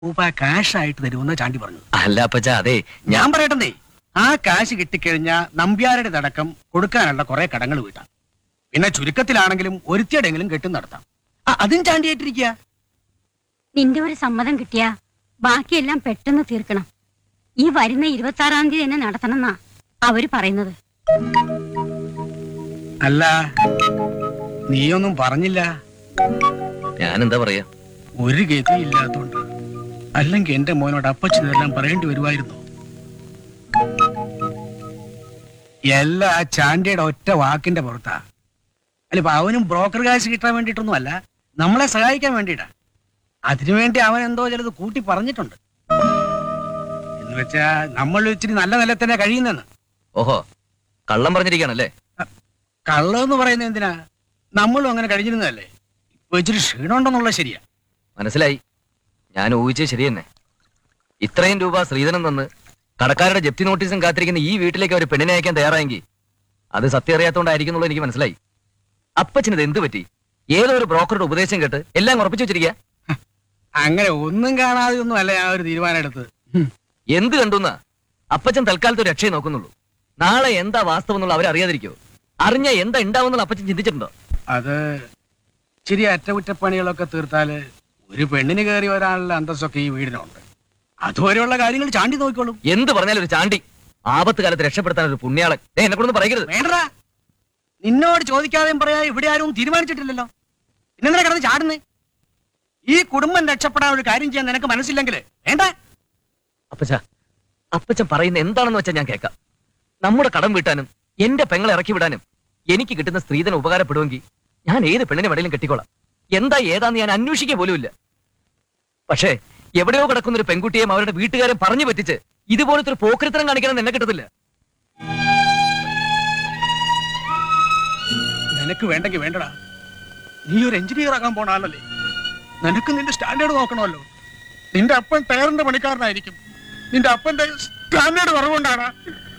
രൂപ കാഷ് ആയിട്ട് തരുമെന്ന് ചാണ്ടി പറഞ്ഞു അല്ല അപ്പച്ച അതെ ഞാൻ ഞാൻ പറയട്ടെ ആ കാശ് കിട്ടിക്കഴിഞ്ഞാൽ നമ്പ്യാരുടെ അടക്കം കൊടുക്കാനുള്ള കുറെ കടങ്ങൾ വീട്ടാം പിന്നെ ചുരുക്കത്തിലാണെങ്കിലും ഒരുത്തിയുടെങ്കിലും കെട്ടും നടത്താം ആ, അതും ചാണ്ടിയായിട്ടിരിക്കുക നിന്റെ ഒരു സമ്മതം കിട്ടിയാ ബാക്കിയെല്ലാം പെട്ടെന്ന് തീർക്കണം ഈ വരുന്ന ഇരുപത്തി ആറാം തീയതി തന്നെ നടത്തണമെന്നാ അവര് പറയുന്നത് അല്ല നീയൊന്നും പറഞ്ഞില്ല ഞാൻ എന്താ പറയാ ഒരു ഗതിയില്ലാത്തോണ്ട് അല്ലെങ്കിൽ എന്റെ മോനോട് അപ്പച്ചനെല്ലാം പറയേണ്ടി വരുമായിരുന്നു എല്ലാ ആ ചാണ്ടിയുടെ ഒറ്റ വാക്കിന്റെ പുറത്താ അല്ല ഇപ്പൊ അവനും ബ്രോക്കർ കാശ് കിട്ടാൻ വേണ്ടിയിട്ടൊന്നും അല്ല നമ്മളെ സഹായിക്കാൻ വേണ്ടിയിട്ടാ അതിനുവേണ്ടി അവൻ എന്തോ ചിലത് കൂട്ടി പറഞ്ഞിട്ടുണ്ട് എന്ന് വെച്ചാ നമ്മൾ ഇച്ചിരി നല്ല നില തന്നെ കഴിയുന്നെന്ന് ഓഹോ കള്ളം പറഞ്ഞിരിക്കുകയാണല്ലേ കള്ളെന്ന് പറയുന്നത് എന്തിനാ നമ്മളും അങ്ങനെ കഴിഞ്ഞിരുന്നതല്ലേ ഇപ്പൊ ഇച്ചിരി ക്ഷീണമുണ്ടെന്നുള്ളത് ശരിയാ മനസ്സിലായി ഞാൻ ഊഹിച്ചത് ശരി തന്നെ ഇത്രയും രൂപ ശ്രീധരൻ തന്ന് കടക്കാരുടെ ജപ്തി നോട്ടീസും കാത്തിരിക്കുന്ന ഈ വീട്ടിലേക്ക് ഒരു പെണ്ണിനെ അയക്കാൻ തയ്യാറായെങ്കിൽ അത് സത്യം അറിയാത്തോണ്ടായിരിക്കുന്നുള്ളൂ എനിക്ക് മനസ്സിലായി അപ്പച്ചന് ഇത് എന്ത് പറ്റി ഏതോ ഒരു ബ്രോക്കറുടെ ഉപദേശം കേട്ട് എല്ലാം ഉറപ്പിച്ചു വെച്ചിരിക്കുക അങ്ങനെ ഒന്നും കാണാതെ ഒന്നും അല്ല ഞാൻ ഒരു തീരുമാനം എടുത്തത് ഹും. എന്ത് കണ്ടുന്ന അപ്പച്ചൻ തൽക്കാലത്ത് ഒരു രക്ഷയെ നോക്കുന്നുള്ളൂ നാളെ എന്താ വാസ്തവം എന്നുള്ള അവരറിയാതിരിക്കോ അറിഞ്ഞ എന്താ ഉണ്ടാവുന്നുള്ള അപ്പച്ചൻ ചിന്തിച്ചിട്ടുണ്ടോ അത് ഇച്ചിരി അറ്റകുറ്റപ്പണികളൊക്കെ തീർത്താല് ഒരു പെണ്ണിന് കയറി വരാനുള്ള അന്തസ്സൊക്കെ ഈ വീടിനുണ്ട് അതുവരെയുള്ള കാര്യങ്ങൾ ചാണ്ടി നോക്കിക്കോളും എന്ത് പറഞ്ഞാലും ഒരു ചാണ്ടി ആപത്ത് കാലത്ത് രക്ഷപ്പെടുത്താൻ ഒരു പുണ്യാളൻ ദേ, എന്നെ കൊണ്ടൊന്നും പറയരുത് വേണ്ടടാ നിന്നോട് ചോദിക്കാതെയും പറയാ ഇവിടെ ആരും തീരുമാനിച്ചിട്ടില്ലല്ലോ പിന്നെന്തിനാ കിടന്ന് ചാടുന്നേ ഈ കുടുംബം രക്ഷപ്പെടാൻ ഒരു കാര്യം ചെയ്യാൻ നിനക്ക് മനസ്സില്ലെങ്കിൽ വേണ്ട അപ്പച്ച അപ്പച്ചൻ പറയുന്ന എന്താണെന്ന് വെച്ചാൽ ഞാൻ കേൾക്കാം നമ്മുടെ കടം വീട്ടാനും എന്റെ പെങ്ങളെ ഇറക്കി വിടാനും എനിക്ക് കിട്ടുന്ന സ്ത്രീധനം ഉപകാരപ്പെടുമെങ്കിൽ ഞാൻ ഏത് പെണ്ണിനെ വേണേലും കെട്ടിക്കോളാം എന്താ ഏതാന്ന് ഞാൻ അന്വേഷിക്കുക പോലുമില്ല പക്ഷേ എവിടെയോ കിടക്കുന്ന ഒരു പെൺകുട്ടിയെയും അവരുടെ വീട്ടുകാരെ പറഞ്ഞു പറ്റിച്ച് ഇതുപോലത്തെ ഒരു പോക്രിത്തരം കാണിക്കണം എന്നെ കിട്ടത്തില്ല നിനക്ക് വേണ്ടെങ്കിൽ വേണ്ടടാ നീ ഒരു എഞ്ചിനീയർ ആകാൻ പോണ ആളല്ലേ നിനക്ക് നിന്റെ സ്റ്റാൻഡേർഡ് നോക്കണമല്ലോ നിന്റെ അപ്പൻ ടയറിന്റെ പണിക്കാരനായിരിക്കും നിന്റെ അപ്പന്റെ സ്റ്റാൻഡേർഡ് കുറവുകൊണ്ടാണ്